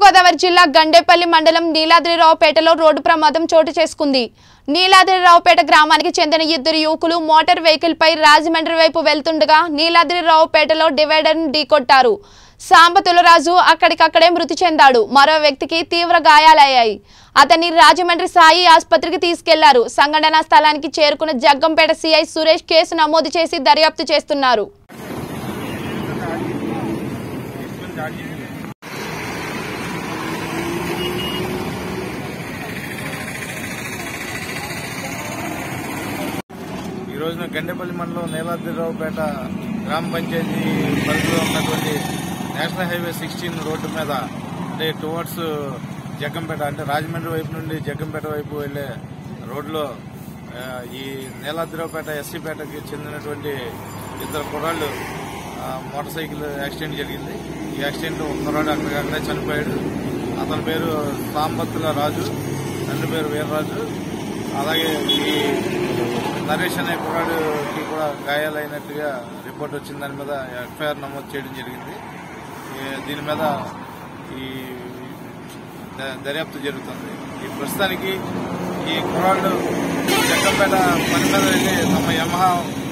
తూర్పుగోదావరి జిల్లా గండేపల్లి మండలం నీలాద్రిరావుపేటలో రోడ్డు ప్రమాదం చోటు చేసుకుంది నీలాద్రిరావుపేట గ్రామానికి చెందిన ఇద్దరు యువకులు మోటార్ వెహికల్ పై రాజమండ్రి వైపు వెళ్తుండగా నీలాద్రిరావుపేటలో డివైడర్ను ఢీకొట్టారు సాంబతులరాజు అక్కడికక్కడే మృతి చెందాడు మరో వ్యక్తికి తీవ్ర గాయాలయ్యాయి అతన్ని రాజమండ్రి సాయి ఆసుపత్రికి తీసుకెళ్లారు సంఘటనా స్థలానికి చేరుకున్న జగ్గంపేట సిఐ సురేష్ కేసు నమోదు చేసి దర్యాప్తు చేస్తున్నారు ఈ రోజున గండేపల్లి మండలం నీలాద్రిరావుపేట గ్రామ పంచాయతీ పరిధిలో ఉన్నటువంటి నేషనల్ హైవే సిక్స్టీన్ రోడ్డు మీద అంటే టువర్డ్స్ జగ్గంపేట అంటే రాజమండ్రి వైపు నుండి జగ్గంపేట వైపు వెళ్లే రోడ్లో ఆ, ఈ నీలాద్రిరావుపేట ఎస్సీపేటకి చెందినటువంటి ఇద్దరు కుర్రాళ్ళు ఆ, మోటార్ సైకిల్ యాక్సిడెంట్ జరిగింది ఈ యాక్సిడెంట్ ఒక కుర్రాడు అక్కడికక్కడే చనిపోయాడు అతని పేరు సాంబత్తుల రాజు తండ్రి పేరు వీర్రాజు అలాగే ఈ నరేష్ అనే కుర్రాడుకి కూడా గాయాలైనట్టుగా రిపోర్ట్ వచ్చిన దాని మీద ఎఫ్ఐఆర్ నమోదు చేయడం జరిగింది ఈ- దీని మీద ఈ ద- దర్యాప్తు జరుగుతుంది ఈ ప్రస్తుతానికి ఈ కుర్రాళ్ళు జగ్గంపేట పని మీద వెళ్ళి తమ Yamaha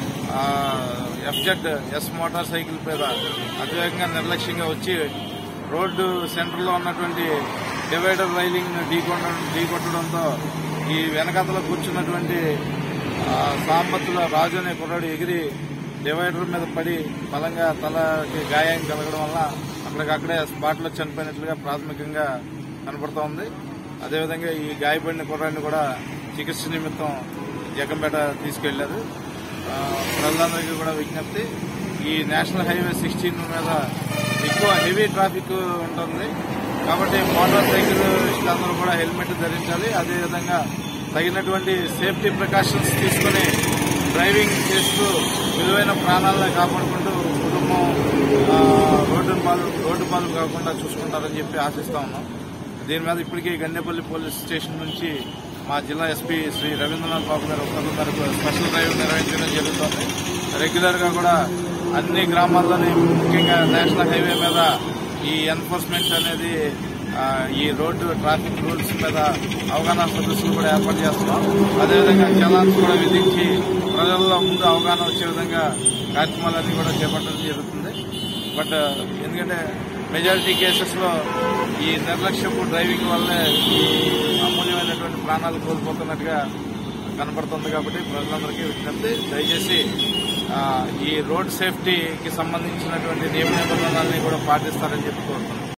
FZ S motor cycle మీద అతివేగంగా నిర్లక్ష్యంగా వచ్చి రోడ్డు సెంటర్లో ఉన్నటువంటి డివైడర్ రైలింగ్ ఢీకొట్టడం ఢీకొట్టడంతో ఈ వెనకాతలో కూర్చున్నటువంటి ఆ, సాంబత్తుల రాజు అనే కుర్రాడు ఎగిరి డివైడర్ మీద పడి బలంగా తలకి గాయం కలగడం వల్ల అక్కడికక్కడే స్పాట్లో చనిపోయినట్లుగా ప్రాథమికంగా కనపడుతోంది అదేవిధంగా ఈ గాయపడిన కుర్రాడిని కూడా చికిత్స నిమిత్తం జగంపేట తీసుకెళ్లారు ఆ, ప్రజలందరికీ కూడా విజ్ఞప్తి ఈ నేషనల్ హైవే సిక్స్టీన్ మీద ఎక్కువ హెవీ ట్రాఫిక్ ఉంటుంది కాబట్టి మోటార్ సైకిల్ అందరూ కూడా హెల్మెట్ ధరించాలి అదేవిధంగా తగినటువంటి సేఫ్టీ ప్రికాషన్స్ తీసుకుని డ్రైవింగ్ చేస్తూ విలువైన ప్రాణాలను కాపాడుకుంటూ కుటుంబం ఆ, రోడ్డు పాలు రోడ్డు పాలు కాకుండా చూసుకుంటారని చెప్పి ఆశిస్తా ఉన్నాం దీని మీద ఇప్పటికీ గండేపల్లి పోలీస్ స్టేషన్ నుంచి మా జిల్లా ఎస్పీ శ్రీ రవీంద్రనాథ్ బాబు గారు ఉత్తర్వుల మేరకు స్పెషల్ డ్రైవ్ నిర్వహించడం జరుగుతోంది రెగ్యులర్ గా కూడా అన్ని గ్రామాల్లోని ముఖ్యంగా నేషనల్ హైవే మీద ఈ ఎన్ఫోర్స్మెంట్ అనేది ఆ, ఈ రోడ్డు ట్రాఫిక్ రూల్స్ మీద అవగాహన సదస్సులు కూడా ఏర్పాటు చేస్తున్నాం అదేవిధంగా చలాన్స్ కూడా విధించి ప్రజల్లో ముందు అవగాహన వచ్చే విధంగా కార్యక్రమాలన్నీ కూడా చేపట్టడం జరుగుతుంది బట్ ఎందుకంటే మెజారిటీ కేసెస్ లో ఈ నిర్లక్ష్యపు డ్రైవింగ్ వల్లే ఈ అమూల్యమైనటువంటి ప్రాణాలు కోల్పోతున్నట్టుగా కనపడుతుంది కాబట్టి ప్రజలందరికీ విజ్ఞప్తి దయచేసి ఆ, ఈ రోడ్ సేఫ్టీకి సంబంధించినటువంటి నియమ నిబంధనలన్నీ కూడా పాటిస్తారని చెప్పి కోరుతున్నాను